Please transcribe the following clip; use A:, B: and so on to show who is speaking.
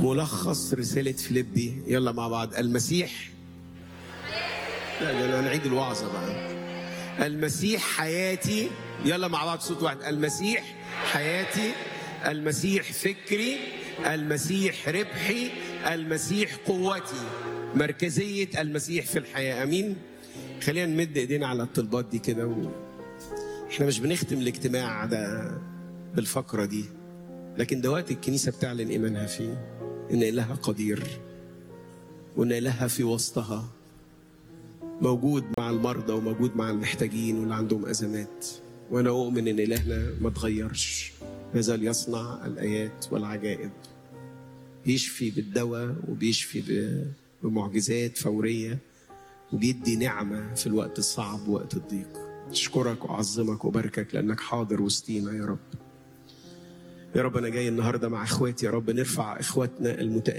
A: ملخص رسالة فيليبي يلا مع بعض المسيح لا ده انا هنعيد الوعظة بقى المسيح حياتي يلا مع بعض صوت واحد المسيح حياتي المسيح فكري المسيح ربحي المسيح قوتي مركزية المسيح في الحياة أمين خلينا نمد ايدينا على الطلبات دي كده و... احنا مش بنختم الاجتماع ده بالفقرة دي لكن ده وقت الكنيسة بتعلن إيمانها فيه إن إلهها قدير وإن إلهها في وسطها موجود مع المرضى وموجود مع المحتاجين واللي عندهم أزمات وأنا أؤمن إن إلهنا ما تغيرش يزال يصنع الآيات والعجائب بيشفي بالدواء وبيشفي ب- بمعجزات فورية وبيدي نعمة في الوقت الصعب ووقت الضيق أشكرك وأعظمك وباركك لأنك حاضر وسطينا يا رب يا رب أنا جاي النهاردة مع إخواتي يا رب نرفع إخواتنا المتألمين